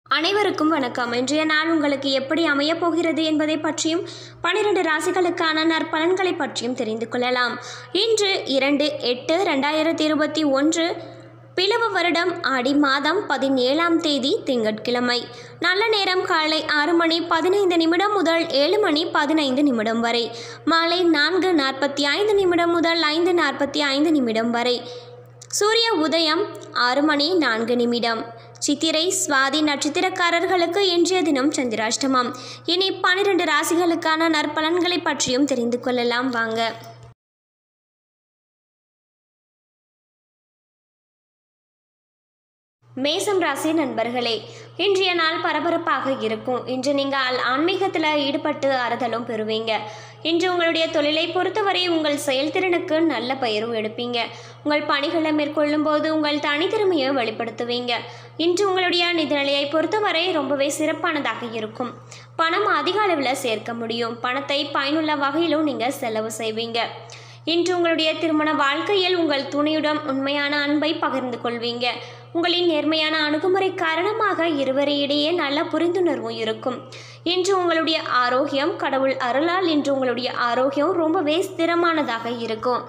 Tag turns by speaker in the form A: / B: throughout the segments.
A: அனைவருக்கும் வணக்கம் இன்றைய நாள் உங்களுக்கு எப்படி அமையப் போகிறது என்பதை பற்றியும் பன்னிரண்டு ராசிகளுக்கான நற்பலன்களை பற்றியும் தெரிந்து கொள்ளலாம் இன்று இரண்டு எட்டு ரெண்டாயிரத்தி இருபத்தி ஒன்று பிளவ வருடம் ஆடி மாதம் பதினேழாம் தேதி திங்கட்கிழமை நல்ல நேரம் காலை ஆறு மணி பதினைந்து நிமிடம் முதல் ஏழு மணி பதினைந்து நிமிடம் வரை மாலை நான்கு நாற்பத்தி ஐந்து நிமிடம் முதல் ஐந்து நாற்பத்தி ஐந்து நிமிடம் வரை சூரிய உதயம் ஆறு மணி நான்கு நிமிடம் சித்திரை சுவாதி நட்சத்திரக்காரர்களுக்கு இன்றைய தினம் சந்திராஷ்டமம் இனி பன்னிரண்டு ராசிகளுக்கான நற்பலன்களை பற்றியும் தெரிந்து கொள்ளலாம் வாங்க மேசம் ராசி நண்பர்களே இன்றைய நாள் பரபரப்பாக இருக்கும் இன்று நீங்கள் ஆன்மீகத்தில் ஈடுபட்டு ஆறுதலும் பெறுவீங்க இன்று உங்களுடைய தொழிலை பொறுத்தவரை உங்கள் செயல்திறனுக்கு நல்ல பெயரும் எடுப்பீங்க உங்கள் பணிகளை மேற்கொள்ளும் போது உங்கள் தனித்திறமையை வெளிப்படுத்துவீங்க இன்று உங்களுடைய நிதிநிலையை பொறுத்தவரை ரொம்பவே சிறப்பானதாக இருக்கும் பணம் அதிக அளவில் சேர்க்க முடியும் பணத்தை பயனுள்ள வகையிலும் நீங்கள் செலவு செய்வீங்க இன்று உங்களுடைய திருமண வாழ்க்கையில் உங்கள் துணையுடன் உண்மையான அன்பை பகிர்ந்து கொள்வீங்க உங்களின் நேர்மையான அணுகுமுறை காரணமாக இருவரிடையே நல்ல புரிந்துணர்வும் இருக்கும் இன்று உங்களுடைய ஆரோக்கியம் கடவுள் அருளால் இன்று உங்களுடைய ஆரோக்கியம் ரொம்பவே ஸ்திரமானதாக இருக்கும்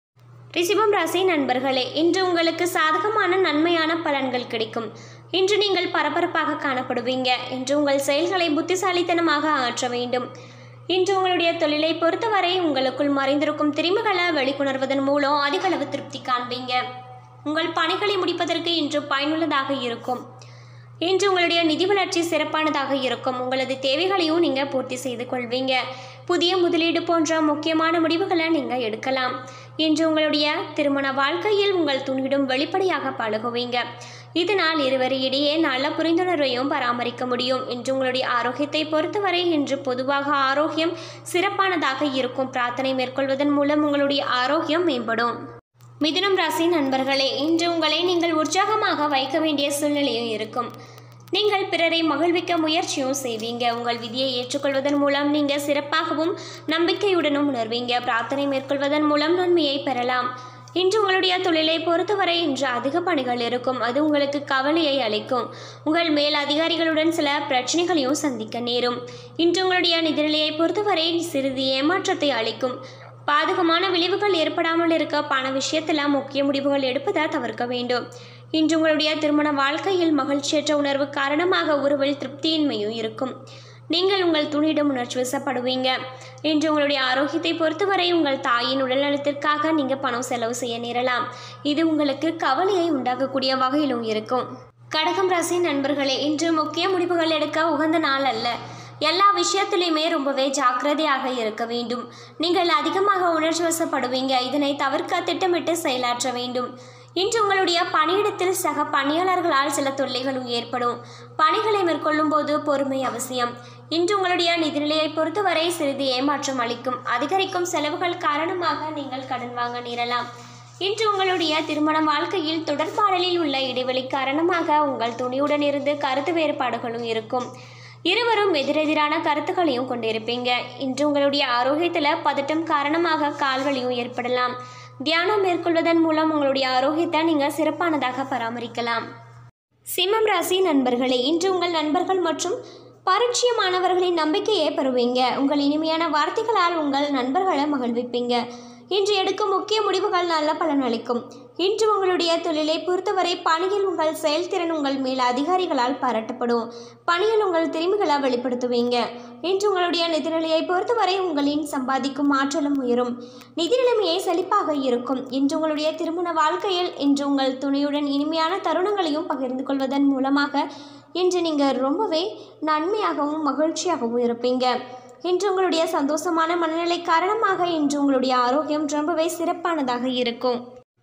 A: ரிஷிபம் ராசி நண்பர்களே இன்று உங்களுக்கு சாதகமான நன்மையான பலன்கள் கிடைக்கும் இன்று நீங்கள் பரபரப்பாக காணப்படுவீங்க இன்று உங்கள் செயல்களை புத்திசாலித்தனமாக ஆற்ற வேண்டும் இன்று உங்களுடைய தொழிலை பொறுத்தவரை உங்களுக்குள் மறைந்திருக்கும் திறமைகளை வெளிக்கொணர்வதன் மூலம் அதிக அளவு திருப்தி காண்பீங்க உங்கள் பணிகளை முடிப்பதற்கு இன்று பயனுள்ளதாக இருக்கும் இன்று உங்களுடைய நிதி வளர்ச்சி சிறப்பானதாக இருக்கும் உங்களது தேவைகளையும் நீங்கள் பூர்த்தி செய்து கொள்வீங்க புதிய முதலீடு போன்ற முக்கியமான முடிவுகளை நீங்கள் எடுக்கலாம் இன்று உங்களுடைய திருமண வாழ்க்கையில் உங்கள் துணியிடம் வெளிப்படையாக பழகுவீங்க இதனால் இருவர் இடையே நல்ல புரிந்துணர்வையும் பராமரிக்க முடியும் இன்று உங்களுடைய ஆரோக்கியத்தை பொறுத்தவரை இன்று பொதுவாக ஆரோக்கியம் சிறப்பானதாக இருக்கும் பிரார்த்தனை மேற்கொள்வதன் மூலம் உங்களுடைய ஆரோக்கியம் மேம்படும் மிதுனம் ராசி நண்பர்களே இன்று உங்களை நீங்கள் உற்சாகமாக வைக்க வேண்டிய சூழ்நிலையும் இருக்கும் நீங்கள் பிறரை மகிழ்விக்க முயற்சியும் செய்வீங்க உங்கள் விதியை ஏற்றுக்கொள்வதன் மூலம் நீங்கள் சிறப்பாகவும் நம்பிக்கையுடனும் உணர்வீங்க பிரார்த்தனை மேற்கொள்வதன் மூலம் நன்மையை பெறலாம் இன்று உங்களுடைய தொழிலை பொறுத்தவரை இன்று அதிக பணிகள் இருக்கும் அது உங்களுக்கு கவலையை அளிக்கும் உங்கள் மேல் அதிகாரிகளுடன் சில பிரச்சனைகளையும் சந்திக்க நேரும் இன்று உங்களுடைய நிதிநிலையை பொறுத்தவரை சிறிது ஏமாற்றத்தை அளிக்கும் பாதகமான விளைவுகள் ஏற்படாமல் இருக்க பண விஷயத்தில் முக்கிய முடிவுகள் எடுப்பதை தவிர்க்க வேண்டும் இன்று உங்களுடைய திருமண வாழ்க்கையில் மகிழ்ச்சியற்ற உணர்வு காரணமாக உறவில் திருப்தியின்மையும் இருக்கும் நீங்கள் உங்கள் துணியிடம் உணர்ச்சி வசப்படுவீங்க இன்று உங்களுடைய ஆரோக்கியத்தை பொறுத்தவரை உங்கள் தாயின் உடல்நலத்திற்காக நீங்கள் பணம் செலவு செய்ய நேரலாம் இது உங்களுக்கு கவலையை உண்டாக்கக்கூடிய வகையிலும் இருக்கும் கடகம் ராசி நண்பர்களே இன்று முக்கிய முடிவுகள் எடுக்க உகந்த நாள் அல்ல எல்லா விஷயத்திலையுமே ரொம்பவே ஜாக்கிரதையாக இருக்க வேண்டும் நீங்கள் அதிகமாக உணர்ச்சி வசப்படுவீங்க இதனை தவிர்க்க திட்டமிட்டு செயலாற்ற வேண்டும் இன்று உங்களுடைய பணியிடத்தில் சக பணியாளர்களால் சில தொல்லைகளும் ஏற்படும் பணிகளை மேற்கொள்ளும் போது பொறுமை அவசியம் இன்று உங்களுடைய நிதிநிலையை பொறுத்தவரை சிறிது ஏமாற்றம் அளிக்கும் அதிகரிக்கும் செலவுகள் காரணமாக நீங்கள் கடன் வாங்க நேரலாம் இன்று உங்களுடைய திருமண வாழ்க்கையில் தொடர்பாடலில் உள்ள இடைவெளி காரணமாக உங்கள் துணியுடன் இருந்து கருத்து வேறுபாடுகளும் இருக்கும் இருவரும் எதிரெதிரான கருத்துக்களையும் கொண்டிருப்பீங்க இன்று உங்களுடைய ஆரோக்கியத்தில் பதட்டம் காரணமாக கால்வலியும் ஏற்படலாம் தியானம் மேற்கொள்வதன் மூலம் உங்களுடைய ஆரோக்கியத்தை நீங்கள் சிறப்பானதாக பராமரிக்கலாம் சிம்மம் ராசி நண்பர்களே இன்று உங்கள் நண்பர்கள் மற்றும் பரிச்சயமானவர்களின் நம்பிக்கையை பெறுவீங்க உங்கள் இனிமையான வார்த்தைகளால் உங்கள் நண்பர்களை மகிழ்விப்பீங்க இன்று எடுக்கும் முக்கிய முடிவுகள் நல்ல பலன் அளிக்கும் இன்று உங்களுடைய தொழிலை பொறுத்தவரை பணியில் உங்கள் செயல்திறன் உங்கள் மேல் அதிகாரிகளால் பாராட்டப்படும் பணியில் உங்கள் திறமைகளை வெளிப்படுத்துவீங்க இன்று உங்களுடைய நிதிநிலையை பொறுத்தவரை உங்களின் சம்பாதிக்கும் ஆற்றலும் உயரும் நிதி நிலைமையை செழிப்பாக இருக்கும் இன்று உங்களுடைய திருமண வாழ்க்கையில் இன்று உங்கள் துணையுடன் இனிமையான தருணங்களையும் பகிர்ந்து கொள்வதன் மூலமாக இன்று நீங்கள் ரொம்பவே நன்மையாகவும் மகிழ்ச்சியாகவும் இருப்பீங்க இன்று உங்களுடைய சந்தோஷமான மனநிலை காரணமாக இன்று உங்களுடைய ஆரோக்கியம் ரொம்பவே சிறப்பானதாக இருக்கும்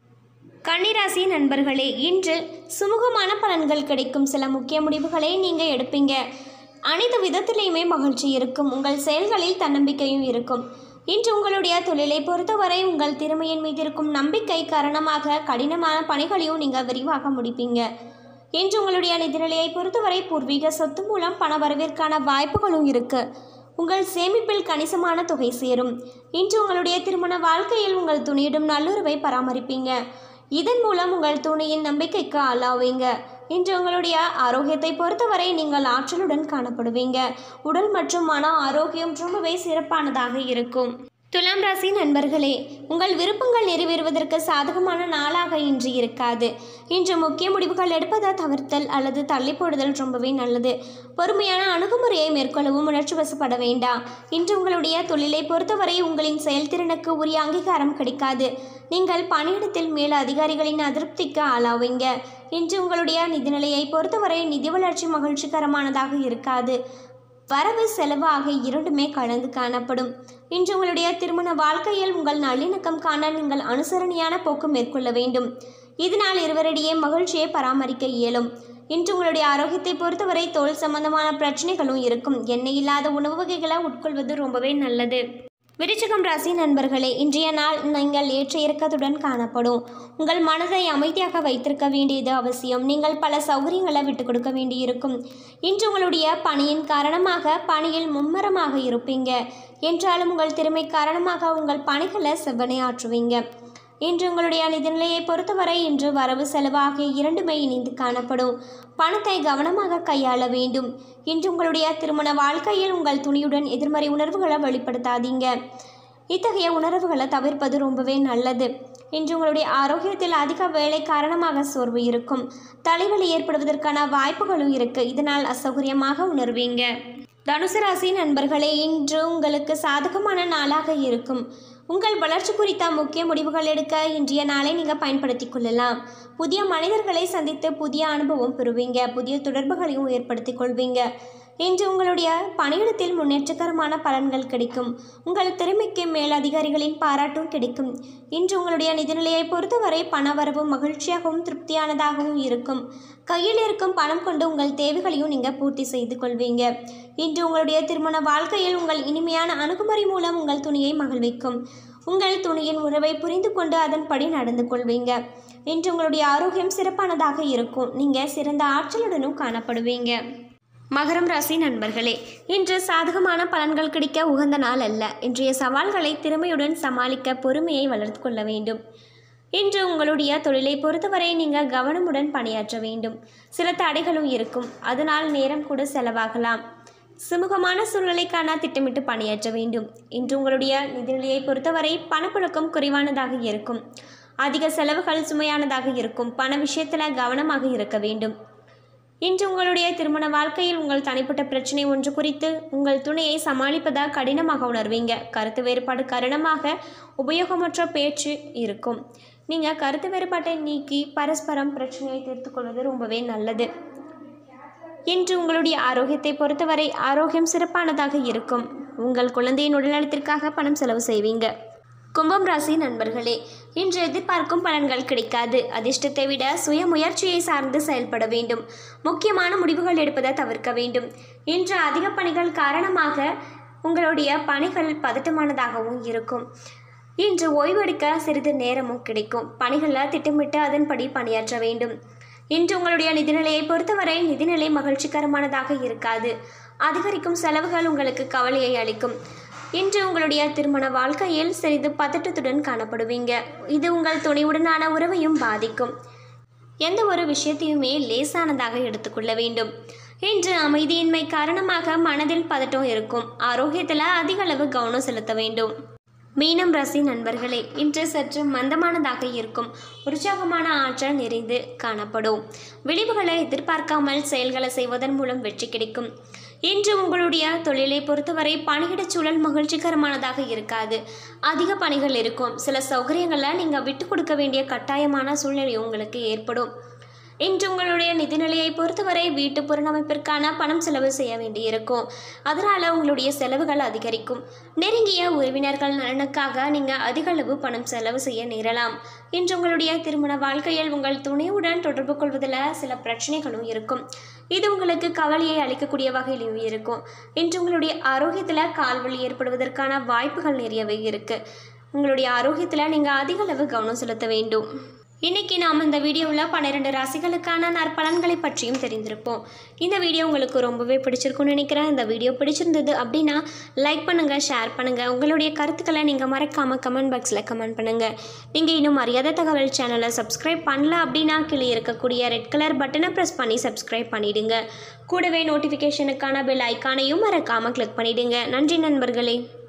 A: கன்னிராசி நண்பர்களே இன்று சுமூகமான பலன்கள் கிடைக்கும் சில முக்கிய முடிவுகளை நீங்கள் எடுப்பீங்க அனைத்து விதத்திலையுமே மகிழ்ச்சி இருக்கும் உங்கள் செயல்களில் தன்னம்பிக்கையும் இருக்கும் இன்று உங்களுடைய தொழிலை பொறுத்தவரை உங்கள் திறமையின் மீது இருக்கும் நம்பிக்கை காரணமாக கடினமான பணிகளையும் நீங்கள் விரிவாக முடிப்பீங்க இன்று உங்களுடைய நிதிநிலையை பொறுத்தவரை பூர்வீக சொத்து மூலம் பண வரவிற்கான வாய்ப்புகளும் இருக்கு உங்கள் சேமிப்பில் கணிசமான தொகை சேரும் இன்று உங்களுடைய திருமண வாழ்க்கையில் உங்கள் துணியிடம் நல்லுறவை பராமரிப்பீங்க இதன் மூலம் உங்கள் துணையின் நம்பிக்கைக்கு ஆளாவீங்க இன்று உங்களுடைய ஆரோக்கியத்தை பொறுத்தவரை நீங்கள் ஆற்றலுடன் காணப்படுவீங்க உடல் மற்றும் மன ஆரோக்கியம் ரொம்பவே சிறப்பானதாக இருக்கும் துலாம் ராசி நண்பர்களே உங்கள் விருப்பங்கள் நிறைவேறுவதற்கு சாதகமான நாளாக இன்று இருக்காது இன்று முக்கிய முடிவுகள் எடுப்பதை தவிர்த்தல் அல்லது தள்ளி போடுதல் ரொம்பவே நல்லது பொறுமையான அணுகுமுறையை மேற்கொள்ளவும் உணர்ச்சி வசப்பட வேண்டாம் இன்று உங்களுடைய தொழிலை பொறுத்தவரை உங்களின் செயல்திறனுக்கு உரிய அங்கீகாரம் கிடைக்காது நீங்கள் பணியிடத்தில் மேல் அதிகாரிகளின் அதிருப்திக்கு ஆளாவீங்க இன்று உங்களுடைய நிதிநிலையை பொறுத்தவரை நிதி வளர்ச்சி மகிழ்ச்சிகரமானதாக இருக்காது வரவு செலவு ஆகிய இரண்டுமே கலந்து காணப்படும் இன்று உங்களுடைய திருமண வாழ்க்கையில் உங்கள் நல்லிணக்கம் காண நீங்கள் அனுசரணையான போக்கு மேற்கொள்ள வேண்டும் இதனால் இருவரிடையே மகிழ்ச்சியை பராமரிக்க இயலும் இன்று உங்களுடைய ஆரோக்கியத்தை பொறுத்தவரை தோல் சம்பந்தமான பிரச்சனைகளும் இருக்கும் எண்ணெய் இல்லாத உணவு வகைகளை உட்கொள்வது ரொம்பவே நல்லது விருச்சிகம் ராசி நண்பர்களே இன்றைய நாள் நீங்கள் ஏற்ற இறக்கத்துடன் காணப்படும் உங்கள் மனதை அமைதியாக வைத்திருக்க வேண்டியது அவசியம் நீங்கள் பல சௌகரியங்களை விட்டு கொடுக்க வேண்டியிருக்கும் இன்று உங்களுடைய பணியின் காரணமாக பணியில் மும்முரமாக இருப்பீங்க என்றாலும் உங்கள் திறமை காரணமாக உங்கள் பணிகளை செவ்வனை ஆற்றுவீங்க இன்று உங்களுடைய நிதிநிலையை பொறுத்தவரை இன்று வரவு செலவு ஆகிய இரண்டுமே இணைந்து காணப்படும் பணத்தை கவனமாக கையாள வேண்டும் இன்று உங்களுடைய திருமண வாழ்க்கையில் உங்கள் துணியுடன் எதிர்மறை உணர்வுகளை வெளிப்படுத்தாதீங்க இத்தகைய உணர்வுகளை தவிர்ப்பது ரொம்பவே நல்லது இன்று உங்களுடைய ஆரோக்கியத்தில் அதிக வேலை காரணமாக சோர்வு இருக்கும் தலைவலி ஏற்படுவதற்கான வாய்ப்புகளும் இருக்கு இதனால் அசௌகரியமாக உணர்வீங்க தனுசு ராசி நண்பர்களே இன்று உங்களுக்கு சாதகமான நாளாக இருக்கும் உங்கள் வளர்ச்சி குறித்த முக்கிய முடிவுகள் எடுக்க இன்றைய நாளை நீங்கள் பயன்படுத்தி கொள்ளலாம் புதிய மனிதர்களை சந்தித்து புதிய அனுபவம் பெறுவீங்க புதிய தொடர்புகளையும் ஏற்படுத்திக் கொள்வீங்க இன்று உங்களுடைய பணியிடத்தில் முன்னேற்றகரமான பலன்கள் கிடைக்கும் உங்கள் திறமைக்கு மேல் அதிகாரிகளின் பாராட்டும் கிடைக்கும் இன்று உங்களுடைய நிதிநிலையை பொறுத்தவரை பணவரவு மகிழ்ச்சியாகவும் திருப்தியானதாகவும் இருக்கும் கையில் இருக்கும் பணம் கொண்டு உங்கள் தேவைகளையும் நீங்கள் பூர்த்தி செய்து கொள்வீங்க இன்று உங்களுடைய திருமண வாழ்க்கையில் உங்கள் இனிமையான அணுகுமுறை மூலம் உங்கள் துணியை மகிழ்விக்கும் உங்கள் துணியின் உறவை புரிந்து கொண்டு அதன்படி நடந்து கொள்வீங்க இன்று உங்களுடைய ஆரோக்கியம் சிறப்பானதாக இருக்கும் நீங்கள் சிறந்த ஆற்றலுடனும் காணப்படுவீங்க மகரம் ராசி நண்பர்களே இன்று சாதகமான பலன்கள் கிடைக்க உகந்த நாள் அல்ல இன்றைய சவால்களை திறமையுடன் சமாளிக்க பொறுமையை வளர்த்து கொள்ள வேண்டும் இன்று உங்களுடைய தொழிலை பொறுத்தவரை நீங்கள் கவனமுடன் பணியாற்ற வேண்டும் சில தடைகளும் இருக்கும் அதனால் நேரம் கூட செலவாகலாம் சுமூகமான சூழ்நிலைக்கான திட்டமிட்டு பணியாற்ற வேண்டும் இன்று உங்களுடைய நிதிநிலையை பொறுத்தவரை பணப்புழக்கம் குறைவானதாக இருக்கும் அதிக செலவுகள் சுமையானதாக இருக்கும் பண விஷயத்தில் கவனமாக இருக்க வேண்டும் இன்று உங்களுடைய திருமண வாழ்க்கையில் உங்கள் தனிப்பட்ட பிரச்சனை ஒன்று குறித்து உங்கள் துணையை சமாளிப்பதாக கடினமாக உணர்வீங்க கருத்து வேறுபாடு காரணமாக உபயோகமற்ற பேச்சு இருக்கும் நீங்கள் கருத்து வேறுபாட்டை நீக்கி பரஸ்பரம் பிரச்சனையை தீர்த்து கொள்வது ரொம்பவே நல்லது இன்று உங்களுடைய ஆரோக்கியத்தை பொறுத்தவரை ஆரோக்கியம் சிறப்பானதாக இருக்கும் உங்கள் குழந்தையின் உடல்நலத்திற்காக பணம் செலவு செய்வீங்க கும்பம் ராசி நண்பர்களே இன்று எதிர்பார்க்கும் பலன்கள் கிடைக்காது அதிர்ஷ்டத்தை விட சுய முயற்சியை சார்ந்து செயல்பட வேண்டும் முக்கியமான முடிவுகள் எடுப்பதை தவிர்க்க வேண்டும் இன்று அதிக பணிகள் காரணமாக உங்களுடைய பணிகள் பதட்டமானதாகவும் இருக்கும் இன்று ஓய்வெடுக்க சிறிது நேரமும் கிடைக்கும் பணிகளில் திட்டமிட்டு அதன்படி பணியாற்ற வேண்டும் இன்று உங்களுடைய நிதிநிலையை பொறுத்தவரை நிதிநிலை மகிழ்ச்சிகரமானதாக இருக்காது அதிகரிக்கும் செலவுகள் உங்களுக்கு கவலையை அளிக்கும் இன்று உங்களுடைய திருமண வாழ்க்கையில் சிறிது பதட்டத்துடன் காணப்படுவீங்க இது உங்கள் துணையுடனான உறவையும் பாதிக்கும் எந்த ஒரு விஷயத்தையுமே லேசானதாக எடுத்துக்கொள்ள வேண்டும் இன்று அமைதியின்மை காரணமாக மனதில் பதட்டம் இருக்கும் ஆரோக்கியத்தில் அதிக அளவு கவனம் செலுத்த வேண்டும் மீனம் ராசி நண்பர்களே இன்று சற்று மந்தமானதாக இருக்கும் உற்சாகமான ஆற்றல் நிறைந்து காணப்படும் விளைவுகளை எதிர்பார்க்காமல் செயல்களை செய்வதன் மூலம் வெற்றி கிடைக்கும் இன்று உங்களுடைய தொழிலை பொறுத்தவரை பணியிடச் சூழல் மகிழ்ச்சிகரமானதாக இருக்காது அதிக பணிகள் இருக்கும் சில சௌகரியங்களை நீங்கள் விட்டு கொடுக்க வேண்டிய கட்டாயமான சூழ்நிலை உங்களுக்கு ஏற்படும் இன்று உங்களுடைய நிதிநிலையை பொறுத்தவரை வீட்டு புறநமைப்பிற்கான பணம் செலவு செய்ய வேண்டியிருக்கும் அதனால் உங்களுடைய செலவுகள் அதிகரிக்கும் நெருங்கிய உறவினர்கள் நலனுக்காக நீங்கள் அதிக அளவு பணம் செலவு செய்ய நேரலாம் இன்று உங்களுடைய திருமண வாழ்க்கையில் உங்கள் துணையுடன் தொடர்பு கொள்வதில் சில பிரச்சனைகளும் இருக்கும் இது உங்களுக்கு கவலையை அளிக்கக்கூடிய வகையிலும் இருக்கும் இன்று உங்களுடைய ஆரோக்கியத்தில் கால்வலி ஏற்படுவதற்கான வாய்ப்புகள் நிறையவே இருக்குது உங்களுடைய ஆரோக்கியத்தில் நீங்கள் அதிக அளவு கவனம் செலுத்த வேண்டும் இன்னைக்கு நாம் இந்த வீடியோவில் பன்னிரெண்டு ராசிகளுக்கான நற்பலன்களை பற்றியும் தெரிந்திருப்போம் இந்த வீடியோ உங்களுக்கு ரொம்பவே பிடிச்சிருக்கும்னு நினைக்கிறேன் இந்த வீடியோ பிடிச்சிருந்தது அப்படின்னா லைக் பண்ணுங்கள் ஷேர் பண்ணுங்கள் உங்களுடைய கருத்துக்களை நீங்கள் மறக்காமல் கமெண்ட் பாக்ஸில் கமெண்ட் பண்ணுங்கள் நீங்கள் இன்னும் அறியாத தகவல் சேனலை சப்ஸ்கிரைப் பண்ணல அப்படின்னா கீழே இருக்கக்கூடிய ரெட் கலர் பட்டனை ப்ரெஸ் பண்ணி சப்ஸ்கிரைப் பண்ணிடுங்க கூடவே நோட்டிஃபிகேஷனுக்கான பெல் ஐக்கானையும் மறக்காமல் கிளிக் பண்ணிடுங்க நன்றி நண்பர்களே